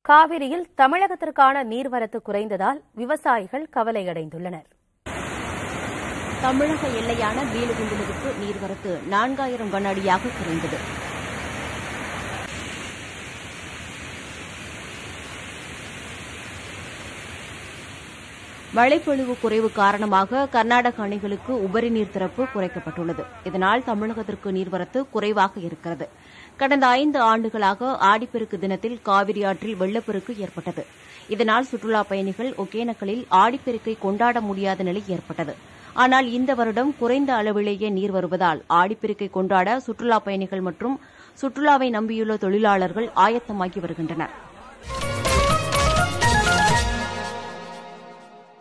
காவிரியில் தமிழகத்திற்கான நீர்வரத்து குறைந்ததால் விவசாயிகள் கவலையடைந்துள்ளனர் தமிழக எல்லையான வீலுகுண்டுலுவுக்கு நீர்வரத்து நான்காயிரம் கன அடியாக குறைந்தது மழைப்பொழிவு குறைவு காரணமாக கர்நாடக அணைகளுக்கு உபரி நீர் திறப்பு குறைக்கப்பட்டுள்ளது இதனால் தமிழகத்திற்கு நீர்வரத்து குறைவாக இருக்கிறது கடந்த ஐந்து ஆண்டுகளாக ஆடிப்பெருக்கு தினத்தில் காவிரி ஆற்றில் வெள்ளப்பெருக்கு ஏற்பட்டது இதனால் சுற்றுலாப் பயணிகள் ஒகேனக்கலில் ஆடிப்பெருக்கை கொண்டாட முடியாத நிலை ஏற்பட்டது ஆனால் இந்த வருடம் குறைந்த அளவிலேயே நீர் வருவதால் ஆடிப்பெருக்கை கொண்டாட சுற்றுலாப் பயணிகள் மற்றும் சுற்றுலாவை நம்பியுள்ள தொழிலாளர்கள் ஆயத்தமாகி வருகின்றனர்